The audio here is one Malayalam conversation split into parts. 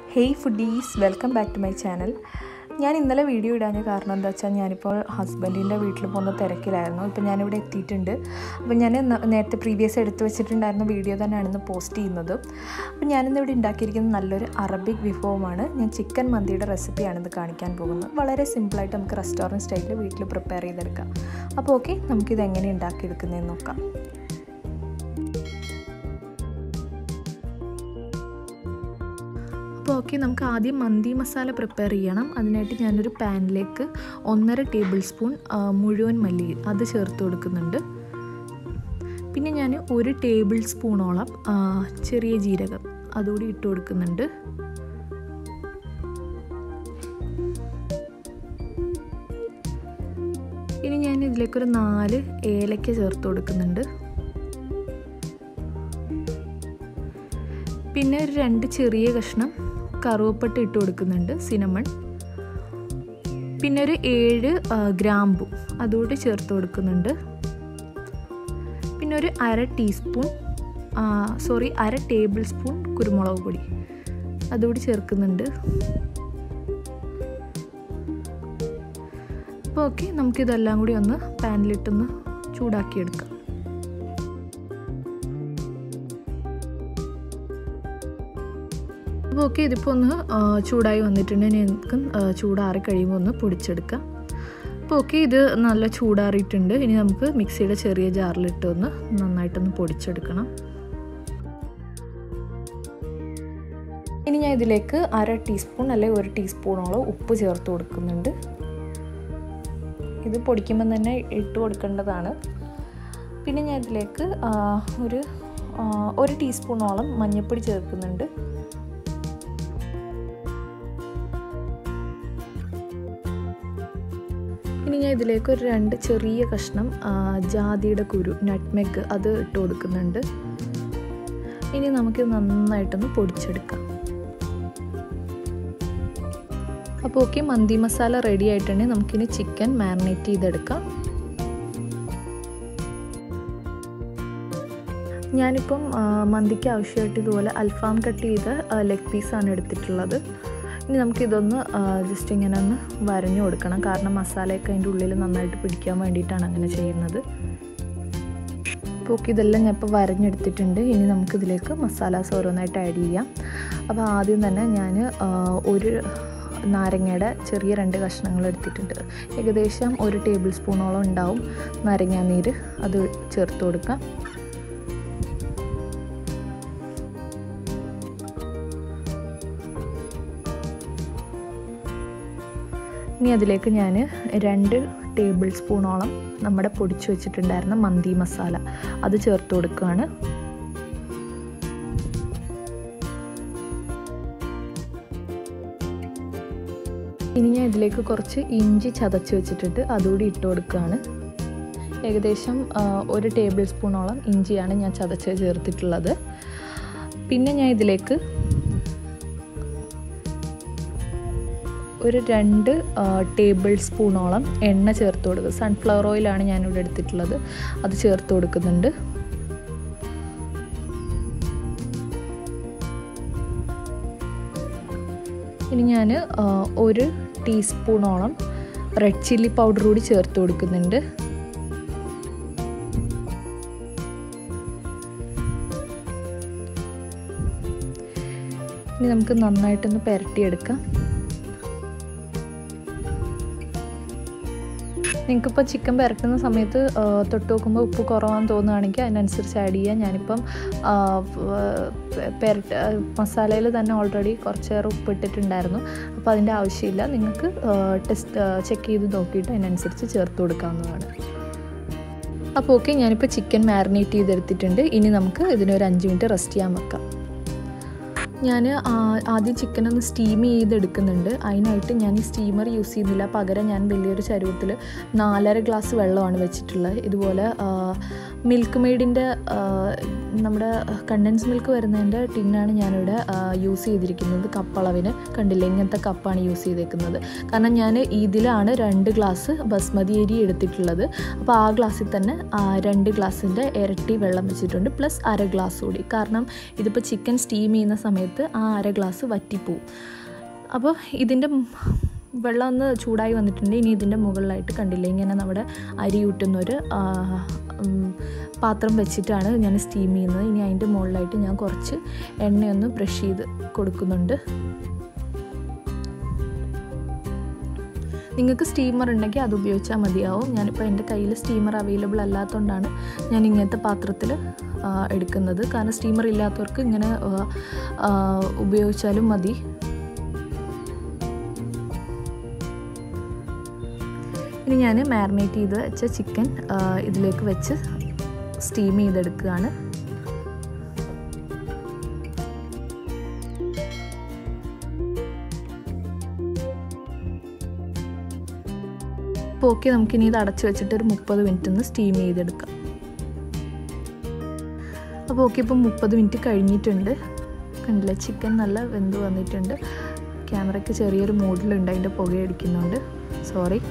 hey foodies welcome back to my channel ഞാൻ ഇന്നലെ വീഡിയോ ഇടാൻ കാരണം എന്താ വെച്ചാൽ ഞാനിപ്പോൾ ഹസ്ബൻഡിൻ്റെ വീട്ടിൽ പോകുന്ന തിരക്കിലായിരുന്നു ഇപ്പോൾ ഞാനിവിടെ എത്തിയിട്ടുണ്ട് അപ്പോൾ ഞാൻ ന- നേരത്തെ പ്രീവിയസ് എടുത്തു വെച്ചിട്ടുണ്ടായിരുന്ന വീഡിയോ തന്നെയാണ് ഇന്ന് പോസ്റ്റ് ചെയ്യുന്നത് അപ്പോൾ ഞാനിന്ന് ഇവിടെ ഉണ്ടാക്കിയിരിക്കുന്നത് നല്ലൊരു അറബിക് വിഭവമാണ് ഞാൻ ചിക്കൻ മന്തിയുടെ റെസിപ്പിയാണ് ഇത് കാണിക്കാൻ പോകുന്നത് വളരെ സിമ്പിളായിട്ട് നമുക്ക് റെസ്റ്റോറൻറ്റ് സ്റ്റൈലിൽ വീട്ടിൽ പ്രിപ്പയർ ചെയ്തെടുക്കാം അപ്പോൾ ഓക്കെ നമുക്കിത് എങ്ങനെ ഉണ്ടാക്കിയെടുക്കുന്നതെന്ന് നോക്കാം അപ്പോൾ ഓക്കെ നമുക്ക് ആദ്യം മന്തി മസാല പ്രിപ്പയർ ചെയ്യണം അതിനായിട്ട് ഞാനൊരു പാനിലേക്ക് ഒന്നര ടേബിൾ സ്പൂൺ ആ, മുഴുവൻ മല്ലി അത് ചേർത്ത് കൊടുക്കുന്നുണ്ട് പിന്നെ ഞാൻ ഒരു ടേബിൾ സ്പൂണോളം ആ, ചെറിയ ജീരകം അതുകൂടി ഇട്ട് കൊടുക്കുന്നുണ്ട് ഇനി ഞാൻ ഇതിലേക്കൊരു നാല് ഏലക്ക ചേർത്ത് കൊടുക്കുന്നുണ്ട് പിന്നെ ഒരു രണ്ട് ചെറിയ കഷ്ണം കറുവപ്പട്ട ഇട്ട് കൊടുക്കുന്നുണ്ട് സിനമൺ പിന്നെ ഒരു ഏഴ് ആ, ഗ്രാമ്പു അതുകൂടി ചേർത്ത് കൊടുക്കുന്നുണ്ട് പിന്നെ ഒരു അര ടീസ്പൂൺ സോറി അര ടേബിൾ സ്പൂൺ കുരുമുളക് പൊടി അതുകൂടി ചേർക്കുന്നുണ്ട് അപ്പോൾ ഓക്കെ നമുക്കിതെല്ലാം കൂടി ഒന്ന് പാനിലിട്ടൊന്ന് ചൂടാക്കിയെടുക്കാം അപ്പോൾ ഓക്കെ ഇതിപ്പോൾ ഒന്ന് ആ, ചൂടായി വന്നിട്ടുണ്ടെങ്കിൽ നമുക്ക് ആ, ചൂടാറി കഴിയുമ്പോൾ ഒന്ന് പൊടിച്ചെടുക്കാം അപ്പോൾ ഓക്കെ ഇത് നല്ല ചൂടാറിയിട്ടുണ്ട് ഇനി നമുക്ക് മിക്സിയുടെ ചെറിയ ജാറിലിട്ട് ഒന്ന് നന്നായിട്ടൊന്ന് പൊടിച്ചെടുക്കണം ഇനി ഞാൻ ഇതിലേക്ക് അര ടീസ്പൂൺ അല്ലെങ്കിൽ ഒരു ടീസ്പൂണോളം ഉപ്പ് ചേർത്ത് കൊടുക്കുന്നുണ്ട് ഇത് പൊടിക്കുമ്പോൾ തന്നെ ഇട്ട് കൊടുക്കേണ്ടതാണ് പിന്നെ ഞാൻ ഇതിലേക്ക് ആ, ഒരു ആ, ഒരു ടീസ്പൂണോളം മഞ്ഞൾപ്പൊടി ചേർക്കുന്നുണ്ട് ഇനി ഞാൻ ഇതിലേക്ക് ഒരു രണ്ട് ചെറിയ കഷ്ണം ആ, ജാതിയുടെ കുരു നട്ട്മെഗ് അത് ഇട്ട് കൊടുക്കുന്നുണ്ട് ഇനി നമുക്ക് നന്നായിട്ടൊന്ന് പൊടിച്ചെടുക്കാം അപ്പോൾ ഓക്കെ മന്തി മസാല റെഡി ആയിട്ടുണ്ടെങ്കിൽ നമുക്കിനി ചിക്കൻ മാരിനേറ്റ് ചെയ്തെടുക്കാം ഞാനിപ്പം ആ, മന്തിക്ക് ആവശ്യമായിട്ട് ഇതുപോലെ അൽഫാം കട്ട് ചെയ്ത ലെഗ് പീസാണ് എടുത്തിട്ടുള്ളത് ഇനി നമുക്കിതൊന്ന് ജസ്റ്റ് ഇങ്ങനെ ഒന്ന് വരഞ്ഞു കൊടുക്കണം കാരണം മസാലയൊക്കെ അതിൻ്റെ ഉള്ളിൽ നന്നായിട്ട് പിടിക്കാൻ വേണ്ടിയിട്ടാണ് അങ്ങനെ ചെയ്യുന്നത് അപ്പോൾ ഓക്കെ ഇതെല്ലാം ഞാൻ ഇപ്പോൾ വരഞ്ഞെടുത്തിട്ടുണ്ട് ഇനി നമുക്കിതിലേക്ക് മസാലാസ് ഓരോന്നായിട്ട് ആഡ് ചെയ്യാം അപ്പോൾ ആദ്യം തന്നെ ഞാൻ ഒരു നാരങ്ങയുടെ ചെറിയ രണ്ട് കഷ്ണങ്ങൾ എടുത്തിട്ടുണ്ട് ഏകദേശം ഒരു ടേബിൾ സ്പൂണോളം ഉണ്ടാവും നാരങ്ങാനീര് അത് ചേർത്ത് കൊടുക്കാം ഇനി അതിലേക്ക് ഞാൻ രണ്ട് ടേബിൾ സ്പൂണോളം നമ്മുടെ പൊടിച്ചു വെച്ചിട്ടുണ്ടായിരുന്ന മന്തി മസാല അത് ചേർത്ത് കൊടുക്കുകയാണ് ഇനി ഞാൻ ഇതിലേക്ക് കുറച്ച് ഇഞ്ചി ചതച്ച് വെച്ചിട്ടിട്ട് അതുകൂടി ഇട്ട് കൊടുക്കുകയാണ് ഏകദേശം ആ, ഒരു ടേബിൾ സ്പൂണോളം ഇഞ്ചിയാണ് ഞാൻ ചതച്ച് ചേർത്തിട്ടുള്ളത് പിന്നെ ഞാൻ ഇതിലേക്ക് ഒരു രണ്ട് ടേബിൾ സ്പൂണോളം എണ്ണ ചേർത്ത് കൊടുക്കുക സൺഫ്ലവർ ഓയിലാണ് ഞാനിവിടെ എടുത്തിട്ടുള്ളത് അത് ചേർത്ത് കൊടുക്കുന്നുണ്ട് ഇനി ഞാൻ ഒരു ടീസ്പൂണോളം റെഡ് ചില്ലി പൗഡർ കൂടി ചേർത്ത് കൊടുക്കുന്നുണ്ട് ഇനി നമുക്ക് നന്നായിട്ടൊന്ന് പുരട്ടിയെടുക്കാം നിങ്ങൾക്കിപ്പോൾ ചിക്കൻ പുരട്ടുന്ന സമയത്ത് ആ, തൊട്ട് നോക്കുമ്പോൾ ഉപ്പ് കുറവാന്ന് തോന്നുകയാണെങ്കിൽ അതിനനുസരിച്ച് ആഡ് ചെയ്യാം ഞാനിപ്പം ആ, പ- പെരട്ട മസാലയിൽ തന്നെ ഓൾറെഡി കുറച്ചേറെ ഉപ്പ് ഇട്ടിട്ടുണ്ടായിരുന്നു അപ്പോൾ അതിൻ്റെ ആവശ്യമില്ല നിങ്ങൾക്ക് ടെസ്റ്റ് ചെക്ക് ചെയ്ത് നോക്കിയിട്ട് അതിനനുസരിച്ച് ചേർത്ത് കൊടുക്കാവുന്നതാണ് അപ്പോൾ ഓക്കെ ഞാനിപ്പോൾ ചിക്കൻ മാരിനേറ്റ് ചെയ്തെടുത്തിട്ടുണ്ട് ഇനി നമുക്ക് ഇതിനൊരു അഞ്ച് മിനിറ്റ് റെസ്റ്റ് ചെയ്യാൻ വെക്കാം ഞാൻ ആദ്യം ചിക്കൻ ഒന്ന് സ്റ്റീം ചെയ്തെടുക്കുന്നുണ്ട് അതിനായിട്ട് ഞാൻ ഈ സ്റ്റീമർ യൂസ് ചെയ്യുന്നില്ല പകരം ഞാൻ വലിയൊരു ചരുവത്തിൽ നാലര ഗ്ലാസ് വെള്ളമാണ് വെച്ചിട്ടുള്ളത് ഇതുപോലെ മിൽക്ക് മെയ്ഡിൻ്റെ നമ്മുടെ കണ്ടൻസ് മിൽക്ക് വരുന്നതിൻ്റെ ടിന്നാണ് ഞാനിവിടെ യൂസ് ചെയ്തിരിക്കുന്നത് കപ്പളവിന് കണ്ടില്ല ഇങ്ങനത്തെ കപ്പാണ് യൂസ് ചെയ്തേക്കുന്നത് കാരണം ഞാൻ ഇതിലാണ് രണ്ട് ഗ്ലാസ് ബസ്മതി അരി എടുത്തിട്ടുള്ളത് അപ്പോൾ ആ ഗ്ലാസ്സിൽ തന്നെ ആ, രണ്ട് ഗ്ലാസിൻ്റെ ഇരട്ടി വെള്ളം വെച്ചിട്ടുണ്ട് പ്ലസ് അര ഗ്ലാസ് കൂടി കാരണം ഇതിപ്പോൾ ചിക്കൻ സ്റ്റീം ചെയ്യുന്ന സമയത്ത് സമയത്ത് ആ അര ഗ്ലാസ് വറ്റിപ്പോവും അപ്പോൾ ഇതിൻ്റെ വെള്ളം ഒന്ന് ചൂടായി വന്നിട്ടുണ്ട് ഇനി ഇതിൻ്റെ മുകളിലായിട്ട് കണ്ടില്ലേ ഇങ്ങനെ നമ്മുടെ അരി ഊട്ടുന്നൊരു ആ, ഉം, പാത്രം വെച്ചിട്ടാണ് ഞാൻ സ്റ്റീം ചെയ്യുന്നത് ഇനി അതിൻ്റെ മുകളിലായിട്ട് ഞാൻ കുറച്ച് എണ്ണയൊന്ന് ബ്രഷ് ചെയ്ത് കൊടുക്കുന്നുണ്ട് നിങ്ങൾക്ക് സ്റ്റീമർ ഉണ്ടെങ്കിൽ അത് ഉപയോഗിച്ചാൽ മതിയാവും ഞാനിപ്പോൾ എൻ്റെ കയ്യിൽ സ്റ്റീമർ അവൈലബിൾ അല്ലാത്തതുകൊണ്ടാണ് ഞാൻ ഇങ്ങനത്തെ പാത്രത്തിൽ ആ, എടുക്കുന്നത് കാരണം സ്റ്റീമർ ഇല്ലാത്തവർക്ക് ഇങ്ങനെ ആ, ആ, ഉപയോഗിച്ചാലും മതി ഇനി ഞാൻ മാരിനേറ്റ് ചെയ്ത് വെച്ച ചിക്കൻ ഇതിലേക്ക് വെച്ച് സ്റ്റീം ചെയ്തെടുക്കുകയാണ് അപ്പോൾ ഓക്കെ നമുക്കിനി ഇത് അടച്ച് വെച്ചിട്ട് ഒരു മുപ്പത് മിനിറ്റ് ഒന്ന് സ്റ്റീം ചെയ്തെടുക്കാം അപ്പോൾ ഓക്കെ ഇപ്പം മുപ്പത് മിനിറ്റ് കഴിഞ്ഞിട്ടുണ്ട് കണ്ടില്ലേ ചിക്കൻ നല്ല വെന്ത് വന്നിട്ടുണ്ട് ക്യാമറയ്ക്ക് ചെറിയൊരു മൂഡിലുണ്ട് അതിൻ്റെ പുകയടിക്കുന്നുണ്ട് സോറി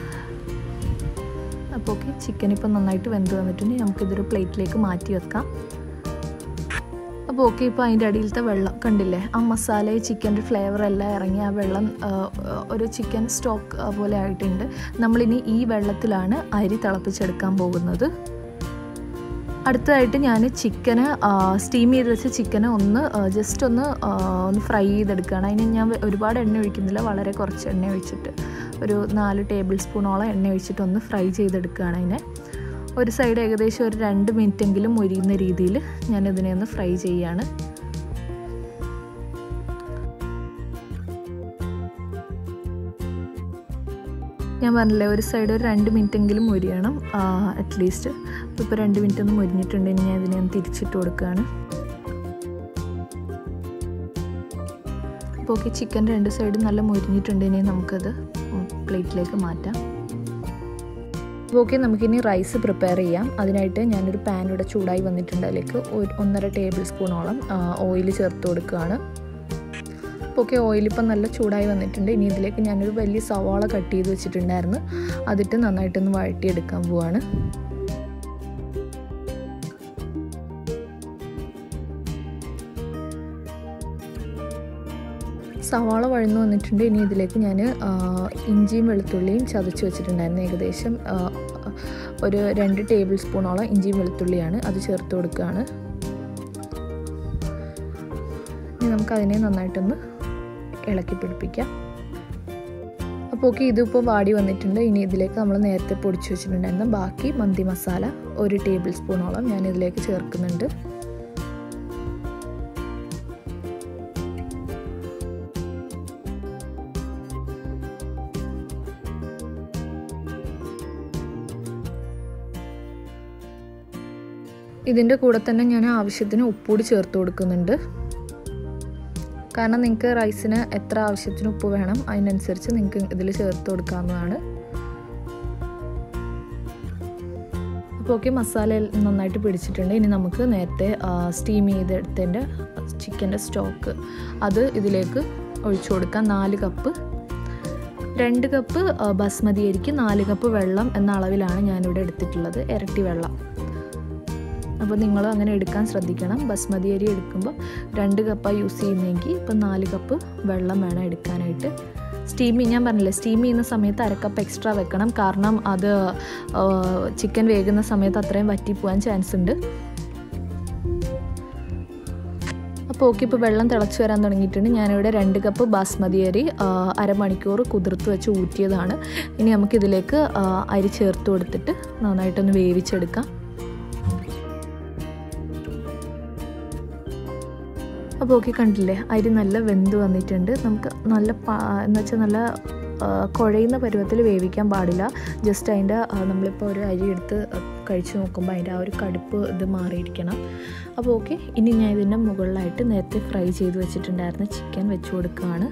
അപ്പോൾ ഓക്കെ ചിക്കൻ ഇപ്പം നന്നായിട്ട് വെന്ത് വന്നിട്ടുണ്ട് നമുക്കിതൊരു പ്ലേറ്റിലേക്ക് മാറ്റി വെക്കാം അപ്പോൾ ഓക്കെ ഇപ്പോൾ അതിൻ്റെ അടിയിലത്തെ വെള്ളം കണ്ടില്ലേ ആ മസാല ചിക്കൻ്റെ ഫ്ലേവർ എല്ലാം ഇറങ്ങി ആ വെള്ളം ആ, ഒരു ചിക്കൻ സ്റ്റോക്ക് പോലെ ആയിട്ടുണ്ട് നമ്മളിനി ഈ വെള്ളത്തിലാണ് അരി തിളപ്പിച്ചെടുക്കാൻ പോകുന്നത് അടുത്തതായിട്ട് ഞാൻ ചിക്കന് സ്റ്റീം ചെയ്ത് വെച്ച ചിക്കന് ഒന്ന് ജസ്റ്റ് ഒന്ന് ആ, ഒന്ന് ഫ്രൈ ചെയ്തെടുക്കുകയാണ് അതിന് ഞാൻ ഒരുപാട് എണ്ണ ഒഴിക്കുന്നില്ല വളരെ കുറച്ച് എണ്ണ ഒഴിച്ചിട്ട് ഒരു നാല് ടേബിൾ സ്പൂണോളം എണ്ണ ഒഴിച്ചിട്ട് ഒന്ന് ഫ്രൈ ചെയ്തെടുക്കുകയാണ് അതിനെ ഒരു സൈഡ് ഏകദേശം ഒരു രണ്ട് മിനിറ്റെങ്കിലും മൊരിയുന്ന രീതിയിൽ ഞാൻ ഇതിനെ ഒന്ന് ഫ്രൈ ചെയ്യുകയാണ് ഞാൻ പറഞ്ഞില്ലേ ഒരു സൈഡ് ഒരു രണ്ട് മിനിറ്റെങ്കിലും മൊരിയണം അറ്റ്ലീസ്റ്റ് ഇപ്പോൾ രണ്ട് മിനിറ്റ് ഒന്ന് മൊരിഞ്ഞിട്ടുണ്ട് ഇനി ഞാൻ ഇതിനെ ഒന്ന് തിരിച്ചിട്ട് കൊടുക്കുകയാണ് അപ്പോൾ ഓക്കെ ചിക്കൻ രണ്ട് സൈഡും നല്ല മൊരിഞ്ഞിട്ടുണ്ട് ഇനി നമുക്കത് പ്ലേറ്റിലേക്ക് മാറ്റാം അപ്പോൾ ഓക്കെ നമുക്കിനി റൈസ് പ്രിപ്പയർ ചെയ്യാം അതിനായിട്ട് ഞാനൊരു പാൻ ഇവിടെ ചൂടായി വന്നിട്ടുണ്ട് അതിലേക്ക് ഒരു ഒന്നര ടേബിൾ സ്പൂണോളം ഓയിൽ ചേർത്ത് കൊടുക്കുകയാണ് അപ്പോൾ ഓക്കെ ഓയിൽ ഇപ്പം നല്ല ചൂടായി വന്നിട്ടുണ്ട് ഇനി ഇതിലേക്ക് ഞാനൊരു വലിയ സവാള കട്ട് ചെയ്ത് വെച്ചിട്ടുണ്ടായിരുന്നു അതിട്ട് നന്നായിട്ടൊന്ന് വഴറ്റിയെടുക്കാൻ പോവാണ് സവാള വഴന്നു വന്നിട്ടുണ്ട് ഇനി ഇതിലേക്ക് ഞാൻ ഇഞ്ചിയും വെളുത്തുള്ളിയും ചതച്ച് വെച്ചിട്ടുണ്ടായിരുന്നു ഏകദേശം ആ, ഒരു രണ്ട് ടേബിൾ സ്പൂണോളം ഇഞ്ചിയും വെളുത്തുള്ളിയാണ് അത് ചേർത്ത് കൊടുക്കുകയാണ് ഇനി നമുക്കതിനെ നന്നായിട്ടൊന്ന് ഇളക്കി പിടിപ്പിക്കാം അപ്പോൾ ഓക്കെ ഇതിപ്പോൾ വാടി വന്നിട്ടുണ്ട് ഇനി ഇതിലേക്ക് നമ്മൾ നേരത്തെ പൊടിച്ചു വെച്ചിട്ടുണ്ടായിരുന്ന ബാക്കി മന്തി മസാല ഒരു ടേബിൾ സ്പൂണോളം ഞാൻ ഇതിലേക്ക് ചേർക്കുന്നുണ്ട് ഇതിൻ്റെ കൂടെ തന്നെ ഞാൻ ആവശ്യത്തിന് ഉപ്പൂടി ചേർത്ത് കൊടുക്കുന്നുണ്ട് കാരണം നിങ്ങൾക്ക് റൈസിന് എത്ര ആവശ്യത്തിന് ഉപ്പ് വേണം അതിനനുസരിച്ച് നിങ്ങൾക്ക് ഇതിൽ ചേർത്ത് കൊടുക്കാവുന്നതാണ് അപ്പോൾ ഓക്കെ മസാല നന്നായിട്ട് പിടിച്ചിട്ടുണ്ട് ഇനി നമുക്ക് നേരത്തെ സ്റ്റീം ചെയ്തെടുത്തതിൻ്റെ ചിക്കൻ്റെ സ്റ്റോക്ക് അത് ഇതിലേക്ക് ഒഴിച്ചു കൊടുക്കാം നാല് കപ്പ് രണ്ട് കപ്പ് ബസ്മതി അരിക്ക് നാല് കപ്പ് വെള്ളം എന്ന അളവിലാണ് ഞാനിവിടെ എടുത്തിട്ടുള്ളത് ഇരട്ടി വെള്ളം അപ്പോൾ നിങ്ങൾ അങ്ങനെ എടുക്കാൻ ശ്രദ്ധിക്കണം ബസ്മതി അരി എടുക്കുമ്പോൾ രണ്ട് കപ്പാണ് യൂസ് ചെയ്യുന്നതെങ്കിൽ ഇപ്പം നാല് കപ്പ് വെള്ളം വേണം എടുക്കാനായിട്ട് സ്റ്റീം ഞാൻ പറഞ്ഞില്ലേ സ്റ്റീം ചെയ്യുന്ന സമയത്ത് അരക്കപ്പ് എക്സ്ട്രാ വെക്കണം കാരണം അത് ചിക്കൻ വേകുന്ന സമയത്ത് അത്രയും വറ്റിപ്പോവാൻ ചാൻസ് ഉണ്ട് അപ്പോൾ ഓക്കെ ഇപ്പോൾ വെള്ളം തിളച്ച് വരാൻ തുടങ്ങിയിട്ടുണ്ട് ഞാനിവിടെ രണ്ട് കപ്പ് ബാസ്മതി അരി അരമണിക്കൂർ കുതിർത്ത് വെച്ച് ഊറ്റിയതാണ് ഇനി നമുക്കിതിലേക്ക് അരി ചേർത്ത് കൊടുത്തിട്ട് നന്നായിട്ടൊന്ന് വേവിച്ചെടുക്കാം അപ്പോൾ ഓക്കെ കണ്ടില്ലേ അരി നല്ല വെന്ത് വന്നിട്ടുണ്ട് നമുക്ക് നല്ല എന്ന് വെച്ചാൽ നല്ല കുഴയുന്ന പരുവത്തിൽ വേവിക്കാൻ പാടില്ല ജസ്റ്റ് അതിൻ്റെ നമ്മളിപ്പോൾ ഒരു അരി എടുത്ത് കഴിച്ച് നോക്കുമ്പോൾ അതിൻ്റെ ആ ഒരു കടുപ്പ് ഇത് മാറിയിരിക്കണം അപ്പോൾ ഓക്കെ ഇനി ഞാൻ ഇതിൻ്റെ മുകളിലായിട്ട് നേരത്തെ ഫ്രൈ ചെയ്ത് വെച്ചിട്ടുണ്ടായിരുന്ന ചിക്കൻ വെച്ച് കൊടുക്കുകയാണ്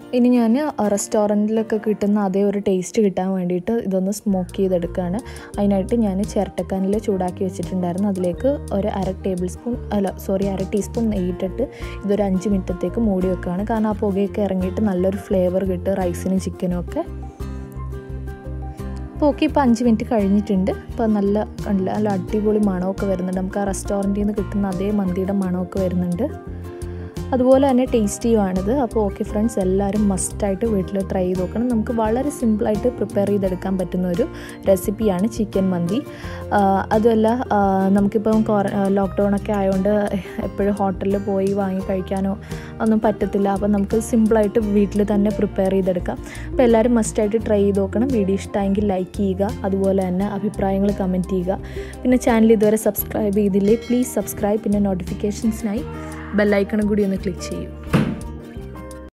ഇനി ഞാൻ റെസ്റ്റോറൻറ്റിലൊക്കെ കിട്ടുന്ന അതേ ഒരു ടേസ്റ്റ് കിട്ടാൻ വേണ്ടിയിട്ട് ഇതൊന്ന് സ്മോക്ക് ചെയ്തെടുക്കുകയാണ് അതിനായിട്ട് ഞാൻ ചിരട്ടക്കാനിൽ ചൂടാക്കി വെച്ചിട്ടുണ്ടായിരുന്നു അതിലേക്ക് ഒരു അര ടേബിൾ സ്പൂൺ അല്ല സോറി അര ടീസ്പൂൺ നെയ്യിട്ടിട്ട് ഇതൊരു അഞ്ച് മിനിറ്റത്തേക്ക് മൂടി വെക്കുകയാണ് കാരണം ആ പുകയൊക്കെ ഇറങ്ങിയിട്ട് നല്ലൊരു ഫ്ലേവർ കിട്ടും റൈസിനും ചിക്കനും ഒക്കെ അപ്പോൾ ഓക്കെ ഇപ്പോൾ അഞ്ച് മിനിറ്റ് കഴിഞ്ഞിട്ടുണ്ട് ഇപ്പോൾ നല്ല കണ്ടില്ല നല്ല അടിപൊളി മണമൊക്കെ വരുന്നുണ്ട് നമുക്ക് ആ റെസ്റ്റോറൻറ്റിൽ നിന്ന് കിട്ടുന്ന അതേ മന്തിയുടെ മണമൊക്കെ വരുന്നുണ്ട് അതുപോലെ തന്നെ ടേസ്റ്റിയുമാണിത് അപ്പോൾ ഓക്കെ ഫ്രണ്ട്സ് എല്ലാവരും മസ്റ്റായിട്ട് വീട്ടിൽ ട്രൈ ചെയ്ത് നോക്കണം നമുക്ക് വളരെ സിമ്പിളായിട്ട് പ്രിപ്പയർ ചെയ്തെടുക്കാൻ പറ്റുന്ന ഒരു റെസിപ്പിയാണ് ചിക്കൻ മന്തി അതുമല്ല നമുക്കിപ്പം ക്വാറ ലോക്ക്ഡൗൺ ഒക്കെ ആയതുകൊണ്ട് എപ്പോഴും ഹോട്ടലിൽ പോയി വാങ്ങി കഴിക്കാനോ ഒന്നും പറ്റത്തില്ല അപ്പോൾ നമുക്ക് സിമ്പിളായിട്ട് വീട്ടിൽ തന്നെ പ്രിപ്പയർ ചെയ്തെടുക്കാം അപ്പോൾ എല്ലാവരും മസ്റ്റായിട്ട് ട്രൈ ചെയ്ത് നോക്കണം വീഡിയോ ഇഷ്ടമായെങ്കിൽ ലൈക്ക് ചെയ്യുക അതുപോലെ തന്നെ അഭിപ്രായങ്ങൾ കമൻറ്റ് ചെയ്യുക പിന്നെ ചാനൽ ഇതുവരെ സബ്സ്ക്രൈബ് ചെയ്തില്ലേ പ്ലീസ് സബ്സ്ക്രൈബ് പിന്നെ നോട്ടിഫിക്കേഷൻസിനായി ബെല്ലൈക്കണും കൂടി ഒന്ന് ക്ലിക്ക് ചെയ്യൂ